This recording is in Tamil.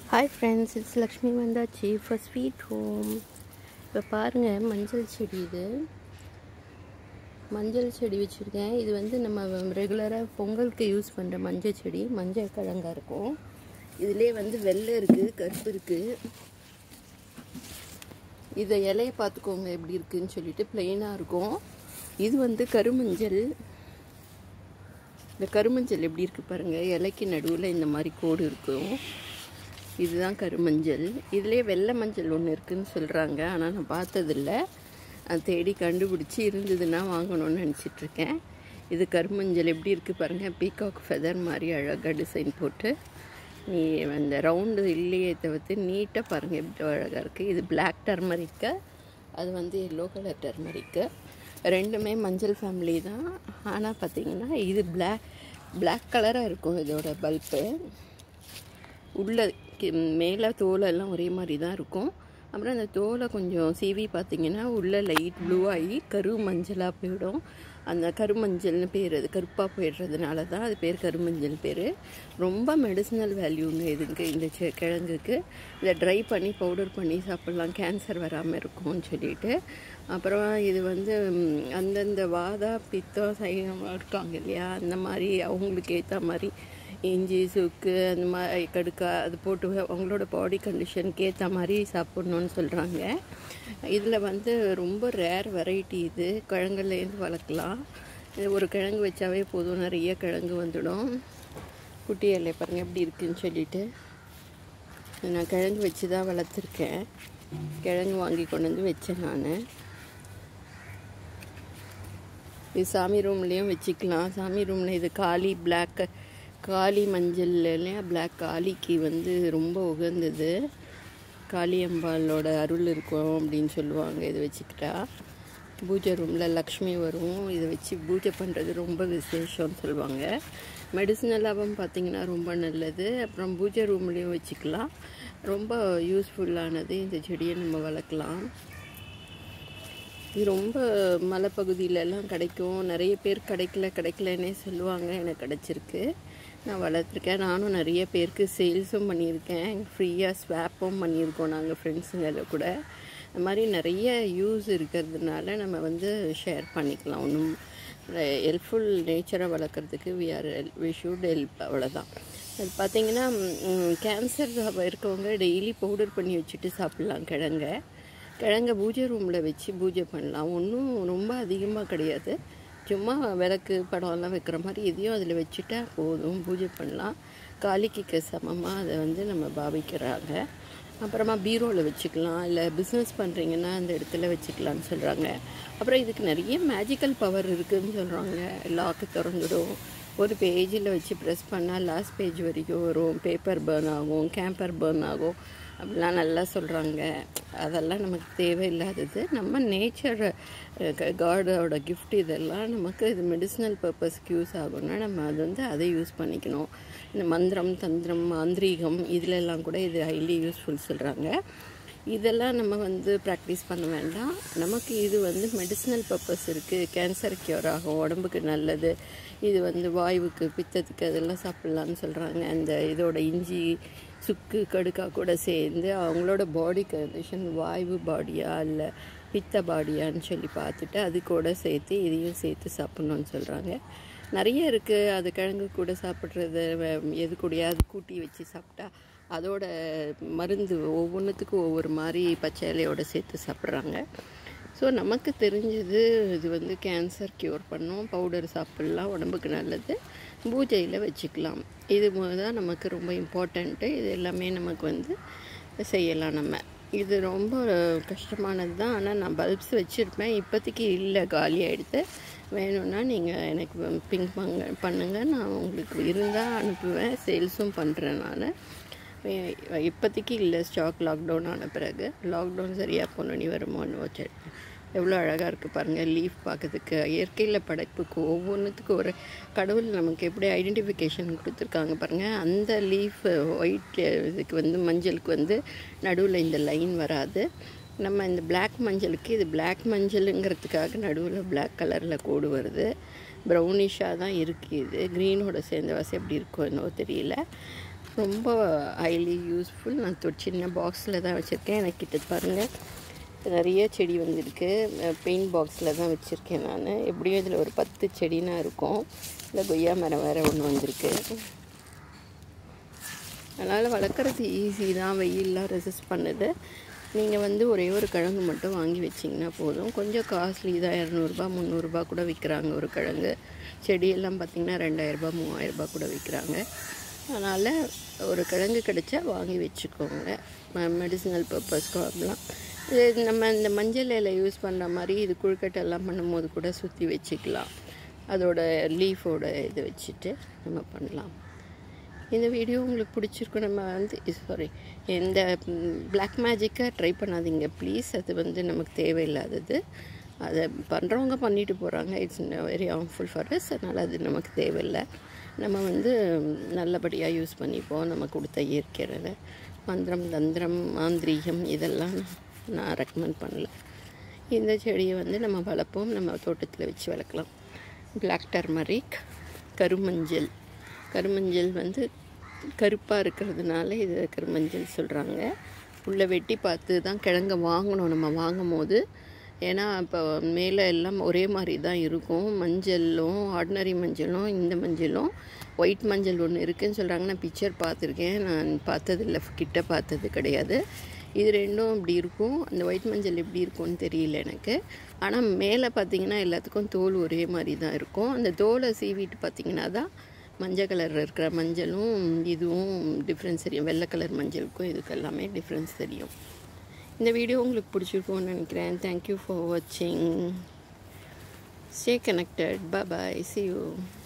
ஹாய் ஃப்ரெண்ட்ஸ் இட்ஸ் லக்ஷ்மி வந்தாச்சு ஃபார் ஸ்வீட் ஹோம் இப்போ பாருங்கள் மஞ்சள் செடி இது மஞ்சள் செடி வச்சுருக்கேன் இது வந்து நம்ம ரெகுலராக பொங்கலுக்கு யூஸ் பண்ணுற மஞ்சள் செடி மஞ்சள் கிழங்கா இருக்கும் இதிலே வந்து வெள்ளை இருக்குது கருப்பு இருக்குது இதை இலையை பார்த்துக்கோங்க எப்படி இருக்குன்னு சொல்லிட்டு பிளெயினாக இருக்கும் இது வந்து கருமஞ்சள் இந்த கருமஞ்சள் எப்படி இருக்குது பாருங்கள் இலைக்கு நடுவில் இந்த மாதிரி கோடு இருக்கும் இதுதான் கருமஞ்சள் இதுலேயே வெள்ளை மஞ்சள் ஒன்று இருக்குதுன்னு சொல்கிறாங்க ஆனால் நான் பார்த்ததில்ல அது தேடி கண்டுபிடிச்சி இருந்ததுன்னா வாங்கணும்னு நினச்சிட்ருக்கேன் இது கருமஞ்சள் எப்படி இருக்குது பாருங்கள் பீகாக் ஃபெதர் மாதிரி அழகாக டிசைன் போட்டு நீ அந்த ரவுண்டு இல்லையே தவிர்த்து நீட்டாக பாருங்கள் எப்படி அழகாக இருக்குது இது பிளாக் டர்மரிக்கு அது வந்து எல்லோ கலர் டர்மரிக்கு ரெண்டுமே மஞ்சள் ஃபேமிலி தான் ஆனால் பார்த்தீங்கன்னா இது பிளாக் பிளாக் கலராக இருக்கும் இதோட பல்ப்பு உள்ள மேலே தோலெல்லாம் ஒரே மாதிரி தான் இருக்கும் அப்புறம் அந்த தோலை கொஞ்சம் சீவி பார்த்தீங்கன்னா உள்ளே லைட் ப்ளூ ஆகி கரு மஞ்சளாக போயிடும் அந்த கருமஞ்சள்னு பேர் அது கருப்பாக போயிடுறதுனால தான் அது பேர் கருமஞ்சள் பேர் ரொம்ப மெடிசினல் வேல்யூங்க இதுக்கு இந்த செ கிழங்குக்கு இதை ட்ரை பண்ணி பவுடர் பண்ணி சாப்பிட்லாம் கேன்சர் வராமல் இருக்கும்னு சொல்லிட்டு அப்புறம் இது வந்து அந்தந்த வாதா பித்தம் சைனம் இருக்காங்க இல்லையா அந்த மாதிரி அவங்களுக்கு ஏற்ற மாதிரி இஞ்சி சுக்கு அந்த மாதிரி கடுக்கா அது போட்டு அவங்களோட பாடி கண்டிஷனுக்கு ஏற்ற மாதிரி சாப்பிட்ணுன்னு சொல்கிறாங்க இதில் வந்து ரொம்ப ரேர் வெரைட்டி இது கிழங்குலேருந்து வளர்க்கலாம் இது ஒரு கிழங்கு வச்சாவே போதும் நிறைய கிழங்கு வந்துடும் குட்டி இலை பாருங்கள் எப்படி இருக்குன்னு சொல்லிட்டு நான் கிழங்கு வச்சு தான் வளர்த்துருக்கேன் கிழங்கு வாங்கி கொண்டு வந்து வச்சேன் நான் இது சாமி ரூம்லேயும் வச்சுக்கலாம் சாமி ரூமில் இது காளி பிளாக் காளி மஞ்சள் இல்லையா பிளாக் காளிக்கு வந்து ரொம்ப உகந்தது காளியம்பாலோட அருள் இருக்கும் அப்படின்னு சொல்லுவாங்க இதை வச்சுக்கிட்டா பூஜை ரூமில் லக்ஷ்மி வரும் இதை வச்சு பூஜை பண்ணுறது ரொம்ப விசேஷம்னு சொல்லுவாங்க மெடிசினலாகவும் பார்த்திங்கன்னா ரொம்ப நல்லது அப்புறம் பூஜை ரூம்லேயும் வச்சுக்கலாம் ரொம்ப யூஸ்ஃபுல்லானது இந்த செடியை நம்ம வளர்க்கலாம் இது ரொம்ப மலைப்பகுதியிலலாம் கிடைக்கும் நிறைய பேர் கிடைக்கல கிடைக்கலன்னே சொல்லுவாங்க எனக்கு கிடச்சிருக்கு நான் வளர்த்துருக்கேன் நானும் நிறைய பேருக்கு சேல்ஸும் பண்ணியிருக்கேன் ஃப்ரீயாக ஸ்வாப்பும் பண்ணியிருக்கோம் நாங்கள் ஃப்ரெண்ட்ஸுங்கள கூட இந்த மாதிரி நிறைய யூஸ் இருக்கிறதுனால நம்ம வந்து ஷேர் பண்ணிக்கலாம் ஒன்றும் ஹெல்ப்ஃபுல் நேச்சரை வளர்க்குறதுக்கு we are we should help அவ்வளோதான் அது பார்த்திங்கன்னா கேன்சர் இருக்கவங்க டெய்லி பவுடர் பண்ணி வச்சுட்டு சாப்பிட்லாம் கிழங்க கிழங்க பூஜை ரூமில் வச்சு பூஜை பண்ணலாம் ஒன்றும் ரொம்ப அதிகமாக கிடையாது சும்மா விளக்கு படம்லாம் வைக்கிற மாதிரி இதையும் அதில் வச்சுட்டா போதும் பூஜை பண்ணலாம் காலிக்கு சமமாக அதை வந்து நம்ம பாவிக்கிறாங்க அப்புறமா பீரோவில் வச்சுக்கலாம் இல்லை பிஸ்னஸ் பண்ணுறீங்கன்னா அந்த இடத்துல வச்சுக்கலான்னு சொல்கிறாங்க அப்புறம் இதுக்கு நிறைய மேஜிக்கல் பவர் இருக்குதுன்னு சொல்கிறாங்க லாக்கு திறந்துடும் ஒரு பேஜில் வச்சு ப்ரெஸ் பண்ணால் லாஸ்ட் பேஜ் வரைக்கும் வரும் பேப்பர் பேர்ன் ஆகும் கேம்பர் பேர்ன் ஆகும் அப்படிலாம் நல்லா சொல்கிறாங்க அதெல்லாம் நமக்கு தேவையில்லாதது நம்ம நேச்சர் காடோட கிஃப்ட் இதெல்லாம் நமக்கு இது மெடிசினல் பர்பஸ்க்கு யூஸ் ஆகும்னா நம்ம அது வந்து அதை யூஸ் பண்ணிக்கணும் இந்த மந்திரம் தந்திரம் மாந்திரீகம் இதிலெல்லாம் கூட இது ஹைலி யூஸ்ஃபுல் சொல்கிறாங்க இதெல்லாம் நம்ம வந்து ப்ராக்டிஸ் பண்ண வேண்டாம் நமக்கு இது வந்து மெடிசினல் பர்பஸ் இருக்குது கேன்சர் க்யூர் ஆகும் உடம்புக்கு நல்லது இது வந்து வாயுவுக்கு பித்தத்துக்கு அதெல்லாம் சாப்பிட்லான்னு சொல்கிறாங்க அந்த இதோட இஞ்சி சுக்கு கடுக்கா கூட சேர்ந்து அவங்களோட பாடி கண்டிஷன் வாய்வு பாடியா இல்லை பித்த பாடியான்னு சொல்லி பார்த்துட்டு அது கூட சேர்த்து இதையும் சேர்த்து சாப்பிட்ணுன்னு சொல்கிறாங்க நிறைய இருக்குது அது கிழங்கு கூட சாப்பிட்றது எது கூடயாவது கூட்டி வச்சு சாப்பிட்டா அதோட மருந்து ஒவ்வொன்றுத்துக்கும் ஒவ்வொரு மாதிரி பச்சை இலையோட சேர்த்து சாப்பிட்றாங்க ஸோ நமக்கு தெரிஞ்சது இது வந்து கேன்சர் க்யூர் பண்ணும் பவுடர் சாப்பிட்லாம் உடம்புக்கு நல்லது பூஜையில் வச்சுக்கலாம் இது தான் நமக்கு ரொம்ப இம்பார்ட்டண்ட்டு இது எல்லாமே நமக்கு வந்து செய்யலாம் நம்ம இது ரொம்ப கஷ்டமானது தான் ஆனால் நான் பல்ப்ஸ் வச்சுருப்பேன் இப்போதைக்கு இல்லை காலி ஆகிடுது வேணும்னா நீங்கள் எனக்கு பிங்க் பங்க பண்ணுங்கள் நான் உங்களுக்கு இருந்தால் அனுப்புவேன் சேல்ஸும் பண்ணுறேன் நான் இப்போதைக்கு இல்லை ஸ்டாக் லாக்டவுன் ஆன பிறகு லாக்டவுன் சரியாக பொண்ணு வருமோன்னு வச்சு எவ்வளோ அழகாக இருக்குது பாருங்கள் லீஃப் பார்க்கறதுக்கு இயற்கையில் படைப்புக்கு ஒவ்வொன்றுத்துக்கும் ஒரு கடவுள் நமக்கு எப்படி ஐடென்டிஃபிகேஷன் கொடுத்துருக்காங்க பாருங்கள் அந்த லீஃப் ஒயிட் இதுக்கு வந்து மஞ்சளுக்கு வந்து நடுவில் இந்த லைன் வராது நம்ம இந்த பிளாக் மஞ்சளுக்கு இது பிளாக் மஞ்சளுங்கிறதுக்காக நடுவில் பிளாக் கலரில் கோடு வருது ப்ரௌனிஷாக தான் இருக்குது இது க்ரீனோட சேர்ந்த வாசி எப்படி இருக்கோ என்னவோ தெரியல ஸோ ரொம்ப ஹைலி யூஸ்ஃபுல் நான் தொ- சின்ன பாக்ஸில் தான் வச்சுருக்கேன் எனக்கு கிட்ட பாருங்கள் நிறைய செடி வந்திருக்கு பெயிண்ட் பாக்ஸில் தான் வச்சுருக்கேன் நான் எப்படியும் இதில் ஒரு பத்து செடினா இருக்கும் இல்லை கொய்யா மரம் வேறு ஒன்று வந்திருக்கு அதனால் வளர்க்குறது ஈஸி தான் வெயிலெலாம் ரெசிஸ்ட் பண்ணுது நீங்கள் வந்து ஒரே ஒரு கிழங்கு மட்டும் வாங்கி வச்சிங்கன்னா போதும் கொஞ்சம் காஸ்ட்லி தான் இரநூறுபா முந்நூறுரூபா கூட விற்கிறாங்க ஒரு கிழங்கு செடியெல்லாம் பார்த்திங்கன்னா ரெண்டாயிரரூபா மூவாயிரரூபா கூட விற்கிறாங்க அதனால் ஒரு கிழங்கு கிடைச்சா வாங்கி வச்சுக்கோங்க மெடிசினல் பர்பஸ்க்கு வாங்கலாம் இது நம்ம இந்த மஞ்சள் இலை யூஸ் பண்ணுற மாதிரி இது குழுக்கட்டை எல்லாம் பண்ணும்போது கூட சுற்றி வச்சுக்கலாம் அதோட லீஃபோட இதை வச்சுட்டு நம்ம பண்ணலாம் இந்த வீடியோ உங்களுக்கு பிடிச்சிருக்கும் நம்ம வந்து சாரி இந்த பிளாக் மேஜிக்கை ட்ரை பண்ணாதீங்க ப்ளீஸ் அது வந்து நமக்கு தேவையில்லாதது அதை பண்ணுறவங்க பண்ணிட்டு போகிறாங்க it's very harmful for us அதனால் அது நமக்கு தேவையில்லை நம்ம வந்து நல்லபடியாக யூஸ் பண்ணிப்போம் நம்ம கொடுத்த இயற்கையில் மந்திரம் தந்திரம் மாந்திரீகம் இதெல்லாம் நான் ரெக்கமெண்ட் பண்ணல இந்த செடியை வந்து நம்ம வளர்ப்போம் நம்ம தோட்டத்தில் வச்சு வளர்க்கலாம் பிளாக் டர்மரிக் கருமஞ்சள் கருமஞ்சள் வந்து கருப்பாக இருக்கிறதுனால இது கருமஞ்சள் சொல்கிறாங்க உள்ளே வெட்டி பார்த்து தான் கிழங்க வாங்கணும் நம்ம வாங்கும் போது ஏன்னா இப்போ மேலே எல்லாம் ஒரே மாதிரி தான் இருக்கும் மஞ்சளும் ஆர்டினரி மஞ்சளும் இந்த மஞ்சளும் ஒயிட் மஞ்சள் ஒன்று இருக்குதுன்னு சொல்கிறாங்க நான் பிக்சர் பார்த்துருக்கேன் நான் பார்த்ததில்ல கிட்ட பார்த்தது கிடையாது இது ரெண்டும் இப்படி இருக்கும் அந்த ஒயிட் மஞ்சள் எப்படி இருக்கும்னு தெரியல எனக்கு ஆனால் மேலே பார்த்தீங்கன்னா எல்லாத்துக்கும் தோல் ஒரே மாதிரி தான் இருக்கும் அந்த தோலை சீவிட்டு பார்த்தீங்கன்னா தான் மஞ்சள் கலரில் இருக்கிற மஞ்சளும் இதுவும் டிஃப்ரென்ஸ் தெரியும் வெள்ளை கலர் மஞ்சளுக்கும் இதுக்கு எல்லாமே டிஃப்ரென்ஸ் தெரியும் இந்த வீடியோ உங்களுக்கு பிடிச்சிருக்கும்னு நினைக்கிறேன் தேங்க்யூ ஃபார் வாட்சிங் stay connected bye see you